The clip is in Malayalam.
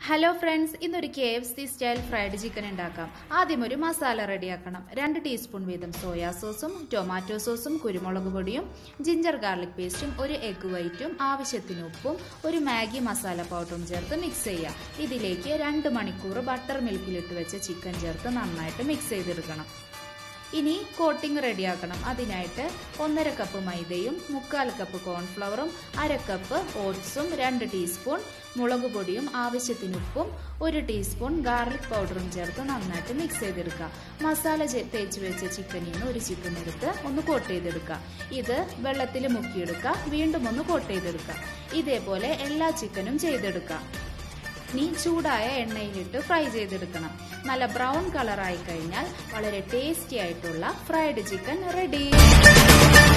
ഹലോ ഫ്രണ്ട്സ് ഇന്നൊരു K F C style fried chicken ഉണ്ടാക്കാം ആദ്യം ഒരു മസാല റെഡിയാക്കണം രണ്ട് ടീസ്പൂൺ വീതം സോയാ സോസും ടൊമാറ്റോ സോസും കുരുമുളക് പൊടിയും ജിഞ്ചർ ഗാർലിക് പേസ്റ്റും ഒരു എഗ് വൈറ്റും ആവശ്യത്തിന് ഉപ്പും ഒരു മാഗി മസാല പൗഡറും ചേർത്ത് മിക്സ് ചെയ്യുക ഇതിലേക്ക് രണ്ട് മണിക്കൂർ ബട്ടർ മിൽക്കിലിട്ട് വെച്ച ചിക്കൻ ചേർത്ത് നന്നായിട്ട് മിക്സ് ചെയ്തെടുക്കണം ഇനി കോട്ടിംഗ് റെഡിയാക്കണം അതിനായിട്ട് ഒന്നര കപ്പ് മൈദയും മുക്കാൽ കപ്പ് കോൺഫ്ലവറും അര കപ്പ് ഓട്സും രണ്ട് ടീസ്പൂൺ മുളക് പൊടിയും ആവശ്യത്തിന് ഉപ്പും ഒരു ടീസ്പൂൺ ഗാർലിക് പൗഡറും ചേർത്ത് നന്നായിട്ട് മിക്സ് ചെയ്തെടുക്കുക മസാല തേച്ച് വെച്ച ചിക്കനിൽ നിന്ന് ഒരു ചിക്കൻ എടുത്ത് ഒന്ന് കോട്ട് ചെയ്തെടുക്കുക ഇത് വെള്ളത്തിൽ മുക്കിയെടുക്കുക വീണ്ടും ഒന്ന് കോട്ട് ചെയ്തെടുക്കുക ഇതേപോലെ എല്ലാ ചിക്കനും ചെയ്തെടുക്കുക ഇനി ചൂടായ എണ്ണയിലിട്ട് ഫ്രൈ ചെയ്തെടുക്കണം നല്ല ബ്രൗൺ കളറായി കഴിഞ്ഞാൽ വളരെ ടേസ്റ്റി ആയിട്ടുള്ള ഫ്രൈഡ് ചിക്കൻ റെഡി